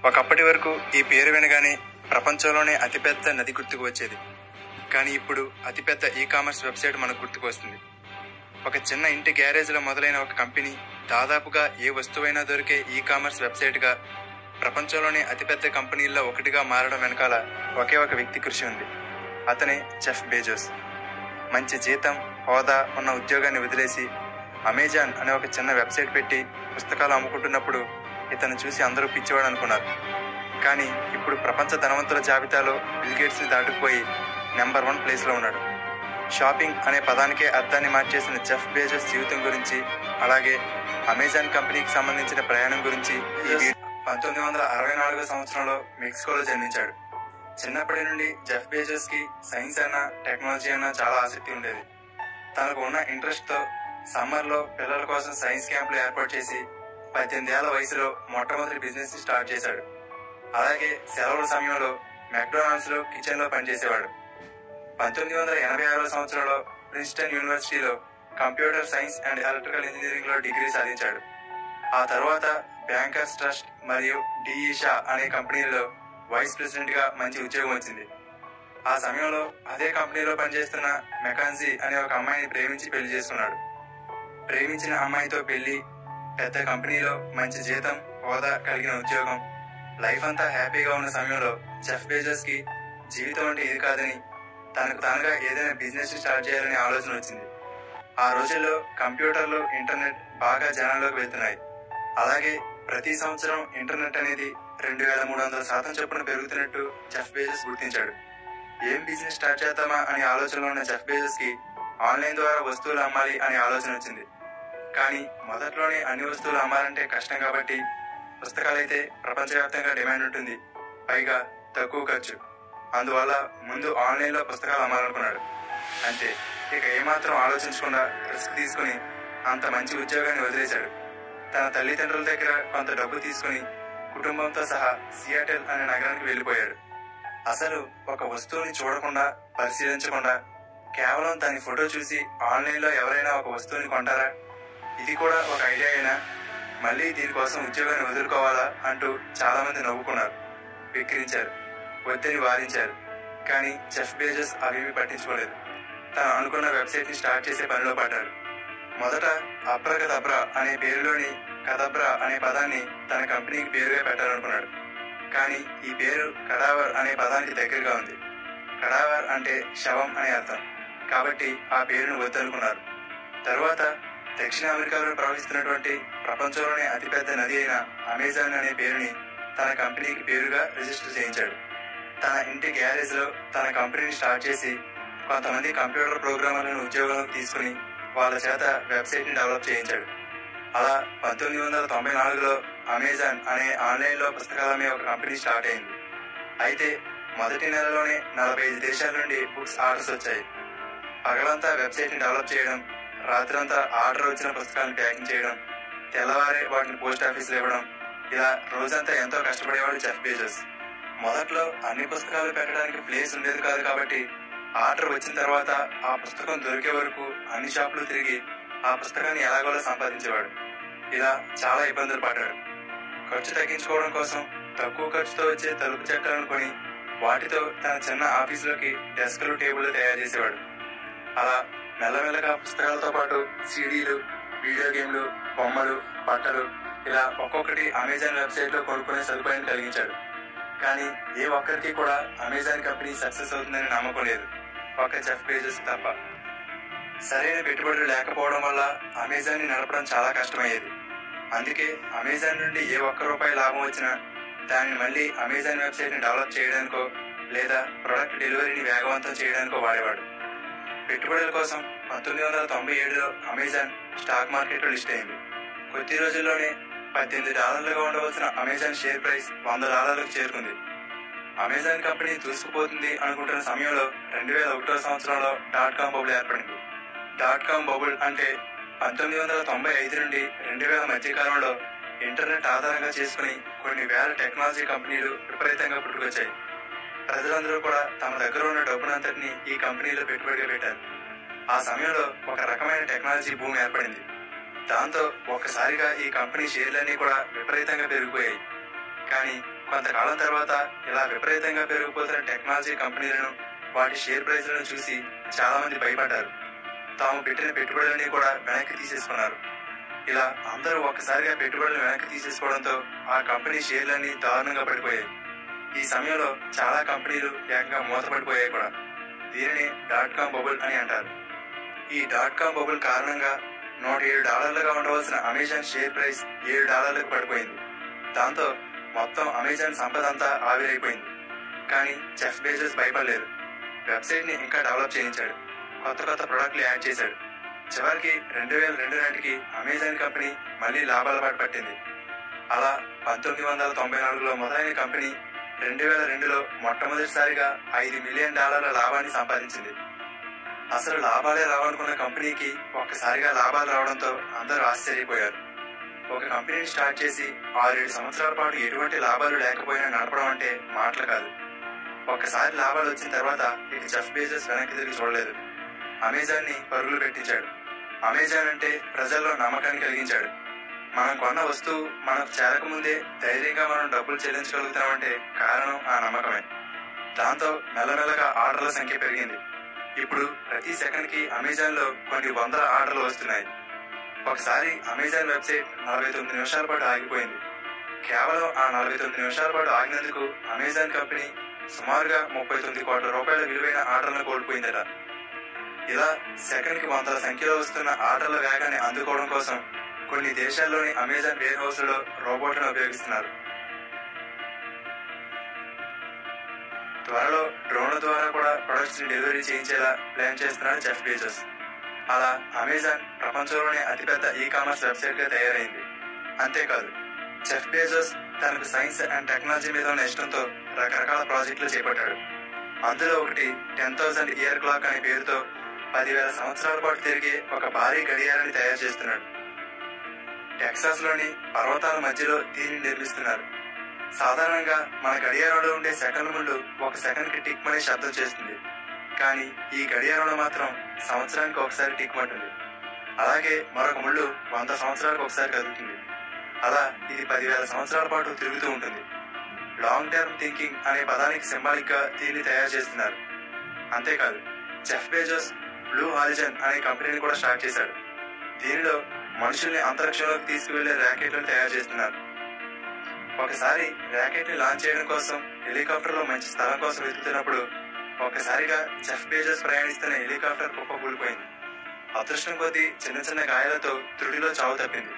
ఒకప్పటి వరకు ఈ పేరు వినగానే ప్రపంచంలోనే అతిపెద్ద నది గుర్తుకు వచ్చేది కానీ ఇప్పుడు అతిపెద్ద ఈ కామర్స్ వెబ్సైట్ మనకు గుర్తుకు వస్తుంది ఒక చిన్న ఇంటి గ్యారేజ్లో మొదలైన ఒక కంపెనీ దాదాపుగా ఏ వస్తువైనా దొరికే ఈ కామర్స్ వెబ్సైట్గా ప్రపంచంలోనే అతిపెద్ద కంపెనీల్లో ఒకటిగా మారడం వెనకాల ఒకే ఒక వ్యక్తి కృషి ఉంది అతనే చెఫ్ బేజోస్ మంచి జీతం హోదా ఉన్న ఉద్యోగాన్ని వదిలేసి అమెజాన్ అనే ఒక చిన్న వెబ్సైట్ పెట్టి పుస్తకాలు అమ్ముకుంటున్నప్పుడు ఇతను చూసి అందరూ పిచ్చివాడు అనుకున్నారు కానీ ఇప్పుడు ప్రపంచ ధనవంతుల జాబితాలో బిల్ గేట్స్ని దాటుకుపోయి నెంబర్ వన్ ప్లేస్లో ఉన్నాడు షాపింగ్ అనే పదానికే అర్థాన్ని మార్చేసిన జెఫ్ బేజోస్ జీవితం గురించి అలాగే అమెజాన్ కంపెనీకి సంబంధించిన ప్రయాణం గురించి ఈ వీడియో పంతొమ్మిది వందల అరవై నాలుగో సంవత్సరంలో మెక్సికోలో జన్మించాడు చిన్నప్పటి నుండి జెఫ్ బేజోస్ కి సైన్స్ అన్న టెక్నాలజీ అన్న చాలా ఆసక్తి ఉండేది తనకు ఉన్న ఇంట్రెస్ట్ తో సమ్మర్ లో పిల్లల కోసం సైన్స్ క్యాంపులు ఏర్పాటు చేసి పద్దెనిమిది ఏళ్ల వయసులో మొట్టమొదటి బిజినెస్ ని స్టార్ట్ చేశాడు అలాగే సెలవుల సమయంలో మెక్డొనాల్డ్స్ లో కిచెన్ లో పనిచేసేవాడు పంతొమ్మిది వందల ఎనభై ఆరో సంవత్సరంలో ప్రిన్స్టన్ యూనివర్సిటీలో computer science and electrical engineering లో డిగ్రీ సాధించాడు ఆ తర్వాత బ్యాంకర్స్ ట్రస్ట్ మరియు డిఈ షా అనే కంపెనీల్లో వైస్ ప్రెసిడెంట్ గా మంచి ఉద్యోగం వచ్చింది ఆ సమయంలో అదే కంపెనీలో పనిచేస్తున్న మెకాన్జీ అనే ఒక అమ్మాయిని ప్రేమించి పెళ్లి చేసుకున్నాడు ప్రేమించిన అమ్మాయితో పెళ్లి పెద్ద కంపెనీలో మంచి జీతం హోదా కలిగిన ఉద్యోగం లైఫ్ అంతా హ్యాపీగా ఉన్న సమయంలో జెఫ్ బేజస్ కి జీవితం అంటే ఇది కాదని తనకు తానుగా ఏదైనా బిజినెస్ స్టార్ట్ చేయాలనే ఆలోచన వచ్చింది ఆ రోజుల్లో కంప్యూటర్లు ఇంటర్నెట్ బాగా జనాల్లోకి వెళ్తున్నాయి అలాగే ప్రతి సంవత్సరం ఇంటర్నెట్ అనేది రెండు వేల మూడు వందల శాతం చొప్పున పెరుగుతున్నట్టు జెఫ్ బేజస్ గుర్తించాడు ఏం బిజినెస్ స్టార్ట్ చేద్దామా అనే ఆలోచనలో ఉన్న జెఫ్ బేజస్ కి ఆన్లైన్ ద్వారా వస్తువులు అమ్మాలి అనే ఆలోచన వచ్చింది కానీ మొదట్లోనే అన్ని వస్తువులు అమ్మాలంటే కష్టం కాబట్టి పుస్తకాలైతే ప్రపంచవ్యాప్తంగా డిమాండ్ ఉంటుంది పైగా తక్కువ ఖర్చు అందువల్ల ముందు ఆన్లైన్ లో పుస్తకాలు అమ్మాలనుకున్నాడు అంతే ఇక ఏమాత్రం ఆలోచించకుండా రిస్క్ తీసుకుని అంత మంచి ఉద్యోగాన్ని వదిలేశాడు తన తల్లిదండ్రుల దగ్గర కొంత డబ్బు తీసుకుని కుటుంబంతో సహా సియాటెల్ అనే నగరానికి వెళ్లిపోయాడు అసలు ఒక వస్తువుని చూడకుండా పరిశీలించకుండా కేవలం దాని ఫోటో చూసి ఆన్లైన్ లో ఎవరైనా ఒక వస్తువుని కొంటారా ఇది కూడా ఒక ఐడియా అయినా మళ్ళీ దీనికోసం ఉద్యోగాన్ని వదులుకోవాలా అంటూ చాలా మంది నవ్వుకున్నారు విక్రించారు వద్దని వారించారు కానీ చెఫ్ బేజస్ అవేమీ పట్టించుకోలేదు తను అనుకున్న వెబ్సైట్ ని స్టార్ట్ చేసే పనిలో పడ్డాడు మొదట అబ్రకదబ్రా అనే పేరులోని కదబ్రా అనే పదాన్ని తన కంపెనీకి పేరుగా పెట్టాలనుకున్నాడు కానీ ఈ పేరు కడావర్ అనే పదానికి దగ్గరగా ఉంది కడావర్ అంటే శవం అనే అర్థం కాబట్టి ఆ పేరును వద్దనుకున్నారు తరువాత దక్షిణ అమెరికాలో ప్రవహిస్తున్నటువంటి ప్రపంచంలోనే అతిపెద్ద నది అయిన అమెజాన్ అనే పేరుని తన కంపెనీకి పేరుగా రిజిస్టర్ చేయించాడు తన ఇంటి గ్యారేజ్ లో తన కంపెనీని స్టార్ట్ చేసి కొంతమంది కంప్యూటర్ ప్రోగ్రామర్లను ఉద్యోగంలోకి తీసుకుని వాళ్ళ చేత వెబ్సైట్ ని డెవలప్ చేయించాడు అలా పంతొమ్మిది వందల తొంభై నాలుగులో అమెజాన్ అనే ఆన్లైన్ లో పుస్తకాల మీద ఒక కంపెనీ స్టార్ట్ అయింది అయితే మొదటి నెలలోనే నలభై ఐదు దేశాల నుండి బుక్స్ ఆర్డర్స్ వచ్చాయి పగలంతా వెబ్సైట్ ని డెవలప్ చేయడం రాత్రంతా ఆర్డర్ వచ్చిన పుస్తకాలను ప్యాకింగ్ చేయడం తెల్లవారే వాటిని పోస్ట్ ఆఫీసులో ఇవ్వడం ఇలా రోజంతా ఎంతో కష్టపడేవాడు జెఫ్ బేజస్ మొదట్లో అన్ని పుస్తకాలు పెట్టడానికి ప్లేస్ ఉండేది కాదు కాబట్టి ఆర్డర్ వచ్చిన తర్వాత ఆ పుస్తకం దొరికే వరకు అన్ని షాపులు తిరిగి ఆ పుస్తకాన్ని ఎలాగోలా సంపాదించేవాడు ఇలా చాలా ఇబ్బందులు పడ్డాడు ఖర్చు తగ్గించుకోవడం కోసం తక్కువ ఖర్చుతో వచ్చే తలుపు చెక్కలను కొని వాటితో తన చిన్న ఆఫీసులోకి డెస్క్లు టేబుల్ తయారు చేసేవాడు అలా మెల్లమెల్లగా పుస్తకాలతో పాటు సీడీలు వీడియో గేమ్లు బొమ్మలు బట్టలు ఇలా ఒక్కొక్కటి అమెజాన్ వెబ్సైట్ లో కొనుక్కునే సదుపాయాన్ని కలిగించాడు కానీ ఏ ఒక్కరికి కూడా అమెజాన్ కంపెనీ సక్సెస్ అవుతుందని నమ్మకం లేదు ఒక చెఫ్ పేజెస్ తప్ప సరైన పెట్టుబడులు లేకపోవడం వల్ల అమెజాన్ ని నడపడం చాలా కష్టమయ్యేది అందుకే అమెజాన్ నుండి ఏ ఒక్క రూపాయి లాభం వచ్చినా దానిని మళ్ళీ అమెజాన్ వెబ్సైట్ ని డెవలప్ చేయడానికో లేదా ప్రొడక్ట్ డెలివరీని వేగవంతం చేయడానికో వాడేవాడు పెట్టుబడుల కోసం పంతొమ్మిది వందల తొంభై ఏడులో అమెజాన్ స్టాక్ మార్కెట్ లో లిస్ట్ అయింది కొద్ది రోజుల్లోనే పద్దెనిమిది డాలర్లుగా ఉండవలసిన అమెజాన్ షేర్ ప్రైస్ వంద డాలర్లకు చేరుకుంది అమెజాన్ కంపెనీ దూసుకుపోతుంది అనుకుంటున్న సమయంలో రెండు వేల ఒకటో సంవత్సరంలో డాట్ కామ్ బబుల్ ఏర్పడింది డాట్ కామ్ బబుల్ అంటే పంతొమ్మిది వందల తొంభై ఐదు నుండి రెండు వేల మధ్య కాలంలో ఇంటర్నెట్ ఆధారంగా చేసుకుని కొన్ని వేల టెక్నాలజీ కంపెనీలు విపరీతంగా పుట్టుకొచ్చాయి ప్రజలందరూ కూడా తమ దగ్గర ఉన్న డబ్బునంతటిని ఈ కంపెనీలో పెట్టుబడిగా పెట్టారు ఆ సమయంలో ఒక రకమైన టెక్నాలజీ భూమి ఏర్పడింది దాంతో ఒక్కసారిగా ఈ కంపెనీ షేర్లన్నీ కూడా విపరీతంగా పెరిగిపోయాయి కానీ కొంతకాలం తర్వాత ఇలా విపరీతంగా పెరిగిపోతున్న టెక్నాలజీ కంపెనీలను వాటి షేర్ ప్రైజ్లను చూసి చాలా మంది భయపడ్డారు తాము పెట్టిన పెట్టుబడులన్నీ కూడా వెనక్కి తీసేసుకున్నారు ఇలా అందరూ ఒక్కసారిగా పెట్టుబడులు వెనక్కి తీసేసుకోవడంతో ఆ కంపెనీ షేర్లన్నీ దారుణంగా పడిపోయాయి ఈ సమయంలో చాలా కంపెనీలు ఏకంగా మూతపడిపోయాయి కూడా దీనిని డాట్ కామ్ బబుల్ అని అంటారు ఈ డాట్ కామ్ బబుల్ కారణంగా నూట ఏడు డాలర్లుగా ఉండవలసిన అమెజాన్ షేర్ ప్రైస్ ఏడు డాలర్లకు పడిపోయింది దాంతో మొత్తం అమెజాన్ సంపద అంతా ఆవిరైపోయింది కానీ చెఫ్ బేజస్ భయపడలేదు వెబ్సైట్ ని ఇంకా డెవలప్ చేయించాడు కొత్త కొత్త ప్రొడక్ట్లు యాడ్ చేశాడు చివరికి రెండు వేల రెండు నాటికి అమెజాన్ కంపెనీ మళ్ళీ లాభాల బాట పట్టింది అలా పంతొమ్మిది వందల తొంభై నాలుగులో మొదలైన కంపెనీ రెండు వేల రెండులో మొట్టమొదటిసారిగా ఐదు మిలియన్ డాలర్ల లాభాన్ని సంపాదించింది అసలు లాభాలే రావాలనుకున్న కంపెనీకి ఒక్కసారిగా లాభాలు రావడంతో అందరూ ఆశ్చర్యపోయారు ఒక కంపెనీని స్టార్ట్ చేసి ఆరేడు సంవత్సరాల పాటు ఎటువంటి లాభాలు లేకపోయినా నడపడం అంటే మాటలు కాదు ఒక్కసారి లాభాలు వచ్చిన తర్వాత ఇక జెఫ్ బేజస్ వెనక్కి తిరిగి చూడలేదు అమెజాన్ ని పరుగులు పెట్టించాడు అమెజాన్ అంటే ప్రజల్లో నమ్మకాన్ని కలిగించాడు మనం కొన్న వస్తువు మనకు చేరకముందే ధైర్యంగా మనం డబ్బులు చెల్లించగలుగుతామంటే కారణం ఆ నమ్మకమే దాంతో మెల్లమెల్లగా ఆర్డర్ల సంఖ్య పెరిగింది ఇప్పుడు ప్రతి సెకండ్ కి అమెజాన్ లో కొన్ని వందల ఆర్డర్లు వస్తున్నాయి ఒకసారి అమెజాన్ వెబ్సైట్ నలభై తొమ్మిది నిమిషాల పాటు ఆగిపోయింది కేవలం ఆ నలభై తొమ్మిది నిమిషాల పాటు ఆగినందుకు అమెజాన్ కంపెనీ సుమారుగా ముప్పై తొమ్మిది కోట్ల రూపాయల విలువైన ఆర్డర్లను కోల్పోయిందట ఇలా సెకండ్ కి వందల సంఖ్యలో వస్తున్న ఆర్డర్ల వేగాన్ని అందుకోవడం కోసం కొన్ని దేశాల్లోని అమెజాన్ వేర్ హౌస్ లో రోబోట్లను ఉపయోగిస్తున్నారు త్వరలో డ్రోన్ల ద్వారా కూడా ప్రొడక్ట్స్ ని డెలివరీ చేయించేలా ప్లాన్ చేస్తున్నాడు జెఫ్ బేజోస్ అలా అమెజాన్ ప్రపంచంలోనే అతిపెద్ద ఈ కామర్స్ వెబ్సైట్ గా తయారైంది అంతేకాదు జెఫ్ బేజోస్ తనకు సైన్స్ అండ్ టెక్నాలజీ మీద ఉన్న ఇష్టంతో రకరకాల ప్రాజెక్టులు చేపట్టాడు అందులో ఒకటి టెన్ థౌసండ్ ఇయర్ క్లాక్ అనే పేరుతో పదివేల సంవత్సరాల పాటు తిరిగే ఒక భారీ గడియారాన్ని తయారు చేస్తున్నాడు టెక్సాస్ లోని పర్వతాల మధ్యలో దీనిని నిర్మిస్తున్నారు సాధారణంగా మన గడియారంలో ఉండే సెకండ్ ముందు ఒక సెకండ్ కి టిక్ అనే శబ్దం చేస్తుంది కానీ ఈ గడియారంలో మాత్రం సంవత్సరానికి ఒకసారి టిక్ అంటుంది అలాగే మరొక ముళ్ళు వంద సంవత్సరాలకు ఒకసారి కదులుతుంది అలా ఇది పదివేల సంవత్సరాల పాటు తిరుగుతూ ఉంటుంది లాంగ్ టర్మ్ థింకింగ్ అనే పదానికి సింబాలిక్ గా దీన్ని తయారు చేస్తున్నారు అంతేకాదు జెఫ్ బేజోస్ బ్లూ హారిజన్ అనే కంపెనీని కూడా స్టార్ట్ చేశాడు దీనిలో మనుషుల్ని అంతరిక్షంలోకి తీసుకువెళ్లే ర్యాకెట్లను తయారు చేస్తున్నారు ఒకసారి ర్యాకెట్ ని లాంచ్ చేయడం కోసం హెలికాప్టర్ లో మంచి స్థలం కోసం వెతుకుతున్నప్పుడు ఒక్కసారిగా జెఫ్ బేజోస్ ప్రయాణిస్తున్న హెలికాప్టర్ కుప్ప కూలిపోయింది అదృష్టం కొద్దీ చిన్న చిన్న గాయాలతో త్రుడిలో చావు తప్పింది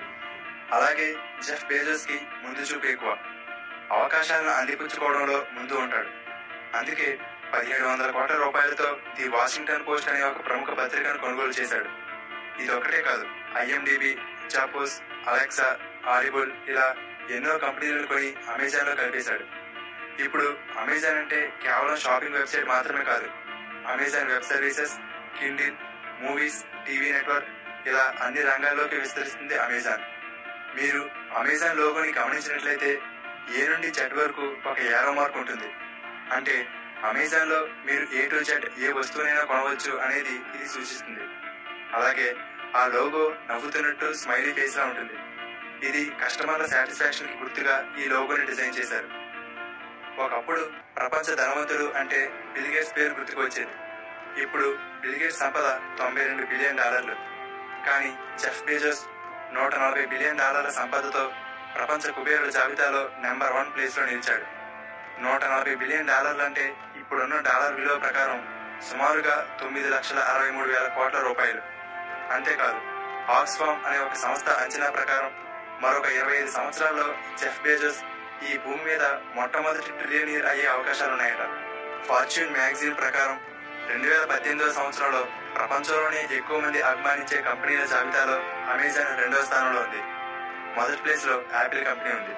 అలాగే జెఫ్ బేజోస్ కి ముందు చూపు ఎక్కువ అవకాశాలను అందిపుచ్చుకోవడంలో ముందు ఉంటాడు అందుకే పదిహేడు వందల కోట్ల రూపాయలతో ది వాషింగ్టన్ పోస్ట్ అనే ఒక ప్రముఖ పత్రికను కొనుగోలు చేశాడు ఇది ఒకటే కాదు ఐఎండిబి చాపోస్ అలెక్సా ఆడిబుల్ ఇలా ఎన్నో కంపెనీలను కొని అమెజాన్ లో కలిపేశాడు ఇప్పుడు అమెజాన్ అంటే కేవలం షాపింగ్ వెబ్సైట్ మాత్రమే కాదు Amazon web services Kindle movies TV network ఇలా అన్ని రంగాల్లోకి విస్తరిస్తుంది అమెజాన్ మీరు అమెజాన్ లోగోని గమనించినట్లయితే ఏ నుండి జెడ్ వరకు ఒక ఏరో మార్క్ ఉంటుంది అంటే అమెజాన్ లో మీరు ఏ టు జెడ్ ఏ వస్తువునైనా కొనవచ్చు అనేది ఇది సూచిస్తుంది అలాగే ఆ లోగో నవ్వుతున్నట్టు స్మైలీ ఫేస్ లా ఉంటుంది ఇది కస్టమర్ల సాటిస్ఫాక్షన్ కి గుర్తుగా ఈ లోగోని డిజైన్ చేశారు ఒకప్పుడు ప్రపంచ ధనవంతుడు అంటే బిల్గేట్స్ పేరు గుర్తుకు వచ్చేది ఇప్పుడు బిల్గేట్స్ సంపద తొంభై రెండు బిలియన్ డాలర్లు కానీ జెఫ్ బేజోస్ నూట నలభై బిలియన్ డాలర్ల సంపదతో ప్రపంచ కుబేరుల జాబితాలో నెంబర్ వన్ ప్లేస్ లో నిలిచాడు నూట నలభై బిలియన్ డాలర్లు అంటే ఇప్పుడున్న డాలర్ విలువ ప్రకారం సుమారుగా తొమ్మిది లక్షల అరవై మూడు వేల కోట్ల రూపాయలు అంతేకాదు ఆక్స్ఫామ్ అనే ఒక సంస్థ అంచనా ప్రకారం మరొక ఇరవై ఐదు సంవత్సరాల్లో జెఫ్ బేజోస్ ఈ భూమి మీద మొట్టమొదటి ట్రిలియనీర్ అయ్యే అవకాశాలున్నాయట ఫార్చ్యూన్ మ్యాగజైన్ ప్రకారం రెండు వేల పద్దెనిమిదవ సంవత్సరంలో ప్రపంచంలోనే ఎక్కువ మంది అభిమానించే కంపెనీల జాబితాలో అమెజాన్ రెండో స్థానంలో ఉంది మొదటి ప్లేస్ లో యాపిల్ కంపెనీ ఉంది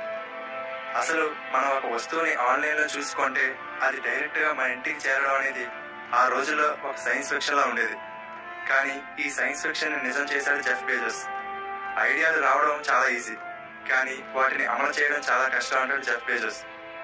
అసలు మనం ఒక వస్తువుని ఆన్లైన్ లో చూసుకుంటే అది డైరెక్ట్ గా మన ఇంటికి చేరడం అనేది ఆ రోజుల్లో ఒక సైన్స్ ఫిక్షన్ లా ఉండేది కానీ ఈ సైన్స్ ఫిక్షన్ ని నిజం చేశాడు జెఫ్ బేజోస్ ఐడియాలు రావడం చాలా ఈజీ కానీ వాటిని అమలు చేయడం చాలా కష్టం అంటాడు జెఫ్ బేజోస్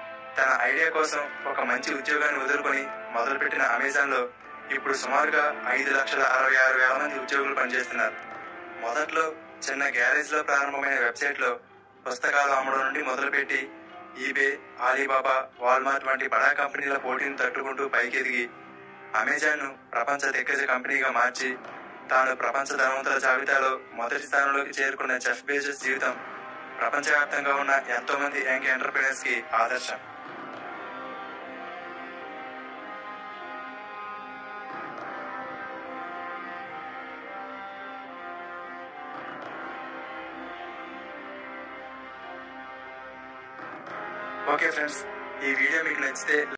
తన ఐడియా కోసం ఒక మంచి ఉద్యోగాన్ని వదులుకొని మొదలుపెట్టిన అమెజాన్ లో ఇప్పుడు సుమారుగా ఐదు లక్షల అరవై ఆరు వేల మంది ఉద్యోగులు పనిచేస్తున్నారు మొదట్లో చిన్న గ్యారేజ్ లో ప్రారంభమైన వెబ్సైట్ లో పుస్తకాలు అమ్మడం నుండి మొదలుపెట్టి ఈబే ఆలీబాబా వాల్మార్ట్ వంటి బడా కంపెనీల పోటీని తట్టుకుంటూ పైకెదిగి అమెజాన్ ను ప్రపంచ దిగ్గజ కంపెనీగా మార్చి తాను ప్రపంచ ధనవంతుల జాబితాలో మొదటి స్థానంలోకి చేరుకున్న జెఫ్ బేజస్ జీవితం ప్రపంచవ్యాప్తంగా ఉన్న ఎంతో మంది యంగ్ ఎంటర్ప్రినర్స్ కి ఆదర్శం ఓకే ఫ్రెండ్స్ ఈ వీడియో మీకు నచ్చితే